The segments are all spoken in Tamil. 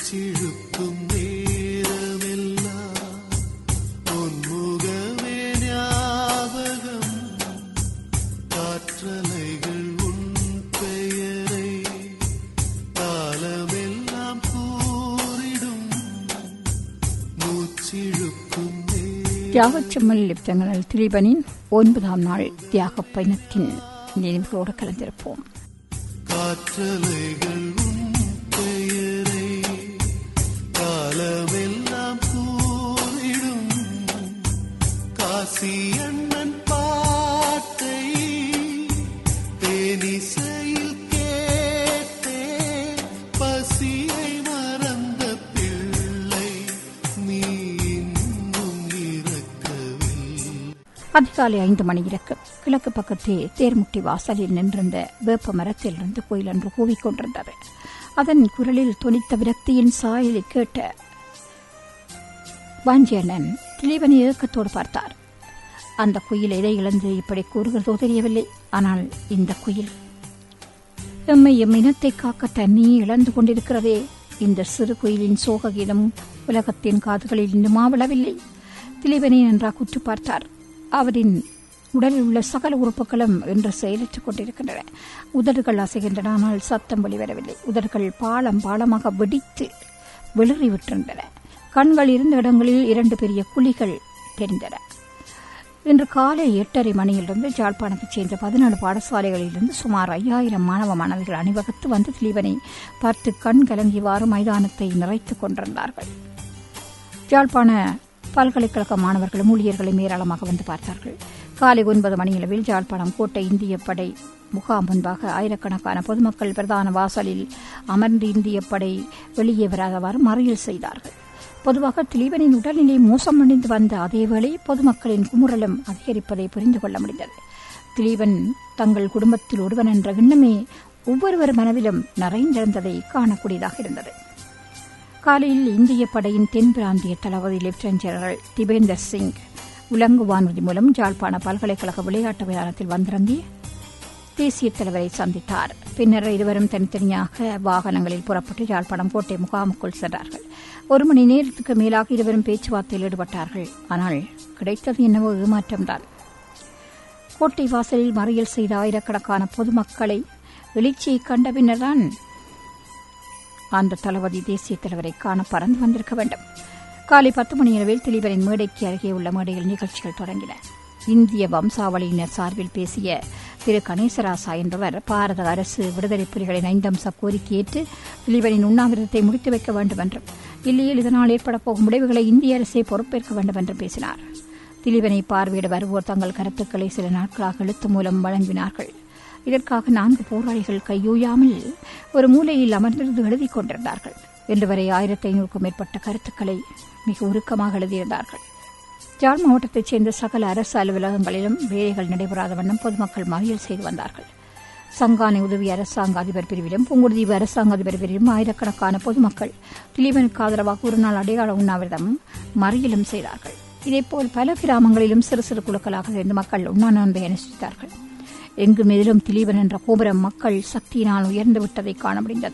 மூச்சிழுக்கும் நேரமெல்லாம் பொன்முகமே ஞாபகம் காற்றலைகள் உன் பெயரை காலமெல்லாம் கூறிடும் மூச்சிழுக்கும் நேரம் தியாகச்செம்மல் லிப்தங்கனல் திலீபனின் ஒன்பதாம் நாள் தியாகப் பயணத்தின் நினைவுகளோடு கலந்திருப்போம் காற்றலைகள் உன் பெயரை காலமெல்லாம் கூறிடும் காசி அண்ணன் பாட்டை தேனிசையில் கேட்டே பசியை மறந்த பிள்ளை நீ இன்னும் இறக்கவில்லை அதிகாலை ஐந்து மணி இறக்கு கிழக்கு பக்கத்தே தேர்முட்டி வாசலில் நின்றிருந்த வேப்ப மரத்திலிருந்து கோயில் என்று கூவிக்கொண்டிருந்தது அதன் குரலில் தொனித்த விரக்தியின் சாயலை கேட்ட வாஞ்சியண்ணன் திலீபனை ஏக்கத்தோடு பார்த்தார் அந்த குயில் எதை இழந்து இப்படி கூறுகிறதோ தெரியவில்லை ஆனால் இந்த குயில் எம்மை எம் இனத்தை காக்க தன்னையே இழந்து கொண்டிருக்கிறதே இந்த சிறு குயிலின் சோக கீதம் உலகத்தின் காதுகளில் இன்னுமா விழவில்லை திலீபனை நன்றாக குற்று பார்த்தார் அவரின் உடலில் உள்ள சகல உறுப்புகளும் என்று செயலற்றுக் கொண்டிருக்கின்றன உதடுகள் அசைகின்றன ஆனால் சத்தம் வெளிவரவில்லை உதடுகள் பாலம் பாலமாக வெடித்து வெளிறிவிட்டிருந்தன கண்கள் இருந்த இடங்களில் இரண்டு பெரிய குழிகள் தெரிந்தன இன்று காலை எட்டரை மணியிலிருந்து ஜாழ்ப்பாணத்தைச் சேர்ந்த பதினாலு பாடசாலைகளிலிருந்து சுமார் ஐயாயிரம் மாணவ மாணவிகள் அணிவகுத்து வந்து திலீபனை பார்த்து கண் கலங்கியவாறு மைதானத்தை நிறைத்துக் கொண்டிருந்தார்கள் ஜாழ்ப்பாண பல்கலைக்கழக மாணவர்களும் ஊழியர்களும் ஏராளமாக வந்து பார்த்தார்கள் காலை ஒன்பது மணியளவில் ஜாழ்ப்பாணம் கோட்டை இந்திய படை முகாம் முன்பாக ஆயிரக்கணக்கான பொதுமக்கள் பிரதான வாசலில் அமர்ந்து இந்திய படை வெளியே வராதவாறு மறியல் செய்தார்கள் பொதுவாக திலீபனின் உடல்நிலை மோசமடைந்து வந்த அதேவேளை பொதுமக்களின் குமுறலும் அதிகரிப்பதை புரிந்து கொள்ள முடிந்தது திலீபன் தங்கள் குடும்பத்தில் ஒருவன் என்ற எண்ணமே ஒவ்வொருவர் மனதிலும் நிறைந்திருந்ததை காணக்கூடியதாக இருந்தது காலையில் இந்திய படையின் தென் பிராந்திய தளபதி லெப்டினன்ட் ஜெனரல் திபேந்தர் சிங் உலங்கு வானூர்தி மூலம் ஜாழ்ப்பாண பல்கலைக்கழக விளையாட்டு மைதானத்தில் வந்திறங்கி தேசிய தலைவரை சந்தித்தார் பின்னர் இருவரும் தனித்தனியாக வாகனங்களில் புறப்பட்டு யாழ்ப்பாணம் கோட்டை முகாமுக்குள் சென்றார்கள் ஒரு மணி நேரத்துக்கு மேலாக இருவரும் பேச்சுவார்த்தையில் ஈடுபட்டார்கள் ஆனால் கிடைத்தது என்னவோ ஏமாற்றம்தான் கோட்டை வாசலில் மறியல் செய்த ஆயிரக்கணக்கான பொதுமக்களை எழுச்சியை கண்ட பின்னர்தான் அந்த தளபதி தேசிய தலைவரை காண பறந்து வந்திருக்க வேண்டும் காலை பத்து மணி அளவில் திலீபனின் மேடைக்கு அருகே உள்ள மேடையில் நிகழ்ச்சிகள் தொடங்கின இந்திய வம்சாவளியினர் சார்பில் பேசிய திரு கணேசராசா என்பவர் பாரத அரசு விடுதலை புலிகளின் ஐந்தம்ச கோரிக்கை ஏற்று திலீபனின் உண்ணாவிரதத்தை முடித்து வைக்க வேண்டும் என்றும் இல்லையில் இதனால் ஏற்படப் போகும் முடிவுகளை இந்திய அரசே பொறுப்பேற்க வேண்டும் என்றும் பேசினார் திலீபனை பார்வையிட வருவோர் தங்கள் கருத்துக்களை சில நாட்களாக எழுத்து மூலம் வழங்கினார்கள் இதற்காக நான்கு போராளிகள் கையூயாமல் ஒரு மூலையில் அமர்ந்திருந்து எழுதிக் கொண்டிருந்தார்கள் இன்று வரை ஆயிரத்தி ஐநூறுக்கும் மேற்பட்ட கருத்துக்களை மிக உருக்கமாக எழுதியிருந்தார்கள் ஜாழ் மாவட்டத்தைச் சேர்ந்த சகல அரசு அலுவலகங்களிலும் வேலைகள் நடைபெறாத வண்ணம் பொதுமக்கள் மறியல் செய்து வந்தார்கள் சங்கானை உதவி அரசாங்க அதிபர் பிரிவிலும் புங்குடுதீவு அரசாங்க அதிபர் பிரிவிலும் ஆயிரக்கணக்கான பொதுமக்கள் திலீபனுக்கு ஆதரவாக ஒரு நாள் அடையாள உண்ணாவிரதம் மறியலும் செய்தார்கள் இதேபோல் பல கிராமங்களிலும் சிறு சிறு குழுக்களாக சேர்ந்து மக்கள் உண்ணாநோன்பை அனுஷ்டித்தார்கள் எங்கும் எதிலும் திலீபன் என்ற கோபுரம் மக்கள் சக்தியினால் உயர்ந்து விட்டதை காண முடிந்தது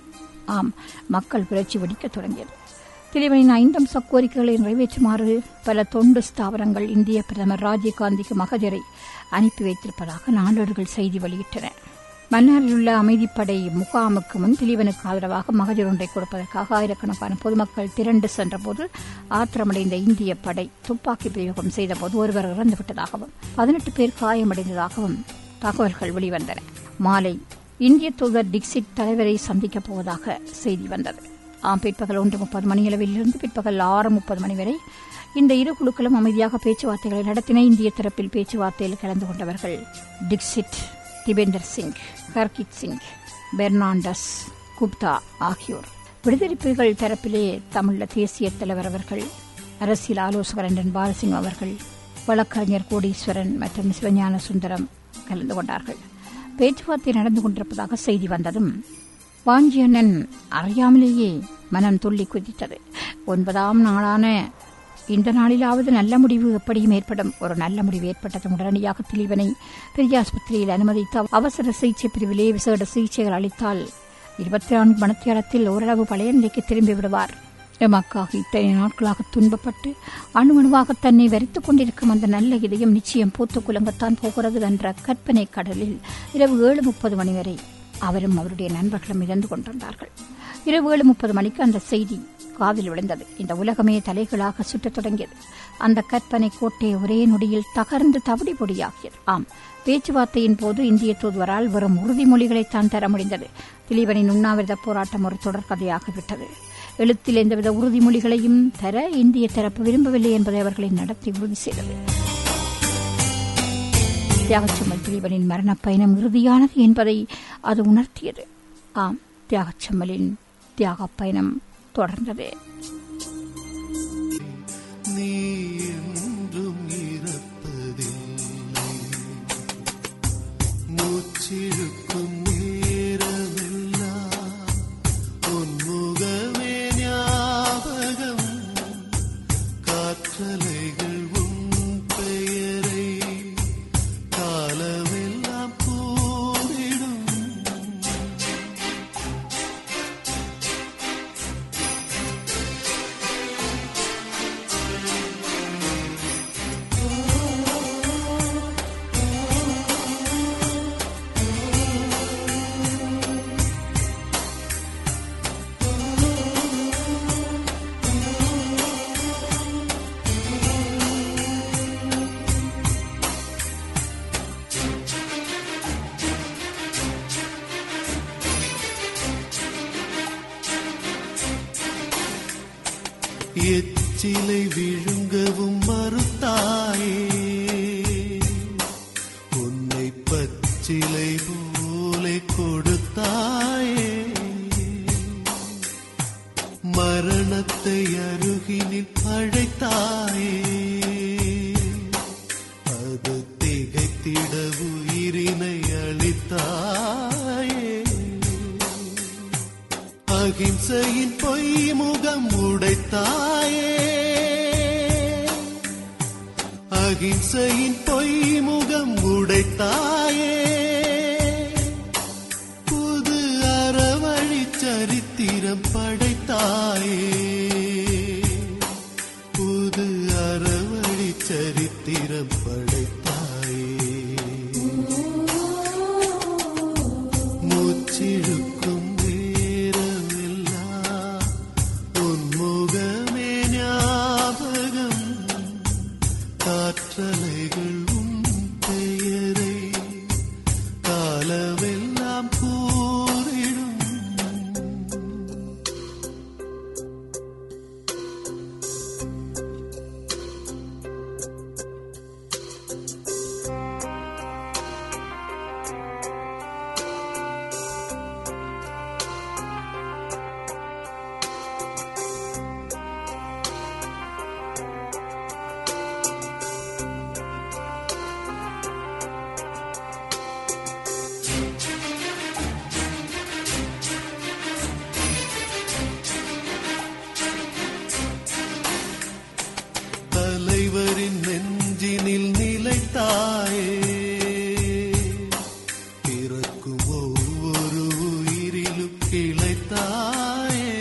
ஆம் மக்கள் புரட்சி வெடிக்கத் தொடங்கியது திலீபனின் ஐந்தம்ச கோரிக்கைகளை நிறைவேற்றுமாறு பல தொண்டு ஸ்தாபனங்கள் இந்திய பிரதமர் ராஜீவ்காந்திக்கு மகஜரை அனுப்பி வைத்திருப்பதாக நாளேடுகள் செய்தி வெளியிட்டன மன்னாரில் உள்ள அமைதிப்படை முகாமுக்கு முன் திலீபனுக்கு ஆதரவாக மகஜர் ஒன்றை கொடுப்பதற்காக ஆயிரக்கணக்கான பொதுமக்கள் திரண்டு சென்றபோது ஆத்திரமடைந்த இந்திய படை துப்பாக்கி பிரயோகம் செய்தபோது ஒருவர் இறந்துவிட்டதாகவும் பதினெட்டு பேர் காயமடைந்ததாகவும் தகவல்கள் வெளிவந்தன மாலை இந்திய தூதர் டிக்சிட் தலைவரை சந்திக்கப் போவதாக செய்தி வந்தது ஆம் பிற்பகல் ஒன்று முப்பது மணியளவில் இருந்து பிற்பகல் ஆறு முப்பது மணி வரை இந்த இரு குழுக்களும் அமைதியாக பேச்சுவார்த்தைகளை நடத்தின இந்திய தரப்பில் பேச்சுவார்த்தையில் கலந்து கொண்டவர்கள் டிக்சிட் திபேந்தர் சிங் ஹர்கித் சிங் பெர்னாண்டஸ் குப்தா ஆகியோர் விடுதலை புலிகள் தரப்பிலே தமிழ தேசிய தலைவர் அவர்கள் அரசியல் ஆலோசகர் என்றன் பாலசிங் அவர்கள் வழக்கறிஞர் கோடீஸ்வரன் மற்றும் சிவஞான சுந்தரம் கலந்து கொண்டார்கள் பேச்சுவார்த்தை நடந்து கொண்டிருப்பதாக செய்தி வந்ததும் வாஞ்சியண்ணன் அறியாமலேயே மனம் துள்ளி குதித்தது ஒன்பதாம் நாளான இந்த நாளிலாவது நல்ல முடிவு எப்படியும் ஏற்படும் ஒரு நல்ல முடிவு ஏற்பட்டது உடனடியாக திலீபனை பெரிய ஆஸ்பத்திரியில் அனுமதித்து அவசர சிகிச்சை பிரிவிலே விசேட சிகிச்சைகள் அளித்தால் இருபத்தி நான்கு மணித்தியாலத்தில் ஓரளவு பழைய நிலைக்கு திரும்பி விடுவார் எமக்காக இத்தனை நாட்களாக துன்பப்பட்டு அணு அணுவாக தன்னை வரித்துக் கொண்டிருக்கும் அந்த நல்ல இதயம் நிச்சயம் பூத்து குலங்கத்தான் போகிறது என்ற கற்பனை கடலில் இரவு ஏழு முப்பது மணி வரை அவரும் அவருடைய நண்பர்களும் இழந்து கொண்டிருந்தார்கள் இரவு ஏழு முப்பது மணிக்கு அந்த செய்தி காதில் விழுந்தது இந்த உலகமே தலைகளாக சுற்றத் தொடங்கியது அந்த கற்பனை கோட்டை ஒரே நொடியில் தகர்ந்து தவிடி பொடியாகியது ஆம் பேச்சுவார்த்தையின் போது இந்திய தூதுவரால் வெறும் உறுதிமொழிகளைத்தான் தர முடிந்தது திலீபனின் உண்ணாவிரத போராட்டம் ஒரு தொடர்கதையாகிவிட்டது எழுத்தில் எந்தவித உறுதிமொழிகளையும் தர இந்திய தரப்பு விரும்பவில்லை என்பதை அவர்களை நடத்தி உறுதி செய்தது தியாகச்சம்மல் திலீபனின் மரணப் பயணம் இறுதியானது என்பதை அது உணர்த்தியது ஆம் தியாகச்சம்மலின் தியாகப் பயணம் தொடர்ந்தது நீ என்றும் இறப்பதில்லை மூச்சிழுக்கும் நேரமெல்லாம் உன் முகமே ஞாபகம் காற்றலைகள் உன் பெயரை காலமெல்லாம் கூறிடும் எச்சிலை விழுங்கவும் மறுத்தாயே உன்னை பச்சிலை போலே கொடுத்தாயே மரணத்தை அருகினில் அழைத்தாயே அது திகைத்திட உயிரினை அளித்தாயே அகிம்சையின் பொய் முகம் உடைத்தாயே அகிம்சையின் பொய் முகம் உடைத்தாயே புது அறவழி சரித்திரம் படைத்தாயே புது அறவழி சரித்திரம் படைத்தாயே மூச்சிழுக்கும் நேரமெல்லாம் உன் முகமே ஞாபகம் காற்றலைகள் உன் பெயரை காலமெல்லாம் கூறிடும் தலைவரின் நெஞ்சினில் நிலைத்தாயே பிறக்கும் ஒவ்வொரு உயிரிலும் கிளைத்தாயே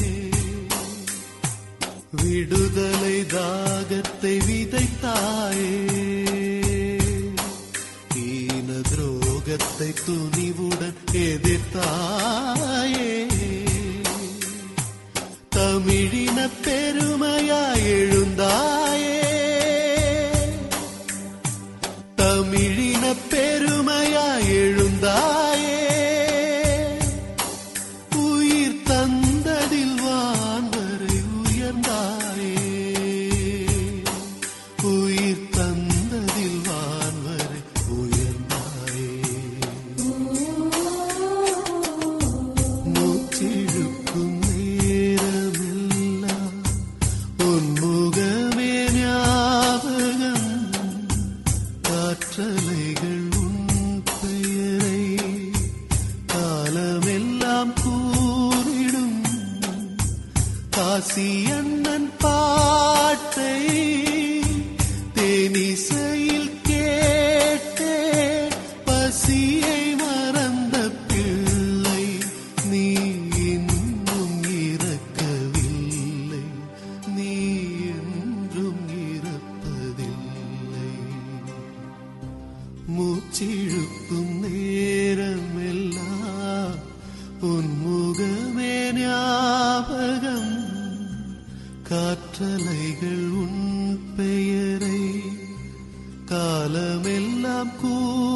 விடுதலை தாகத்தை விதைத்தாயே ஈன துரோகத்தை துணிவுடன் எதிர்த்தாயே தமிழின பெருமையாய் எழுந்தாயே தமிழின பெருமையாய் எழுந்தாயே உயிர் தந்ததில் வான்வரை உயர்ந்தாயே உயிர் தந்ததில் வான்வரை உயர்ந்தாயே மூச்சிழுக்கும் நேரமெல்லாம் உன் முகமே ஞாபகம் காற்றலைகள் உன் பெயரை காலமெல்லாம் கூறிடும் காசி அண்ணன் பாட்டை தேனிசையில் கேட்டே பசியை மறந்த பிள்ளை நீ மூச்சிழுப்பும் நேரமெல்லாம் உன் முகமே ஞாபகம் காற்றலைகள் உன் பெயரை காலமெல்லாம் கூ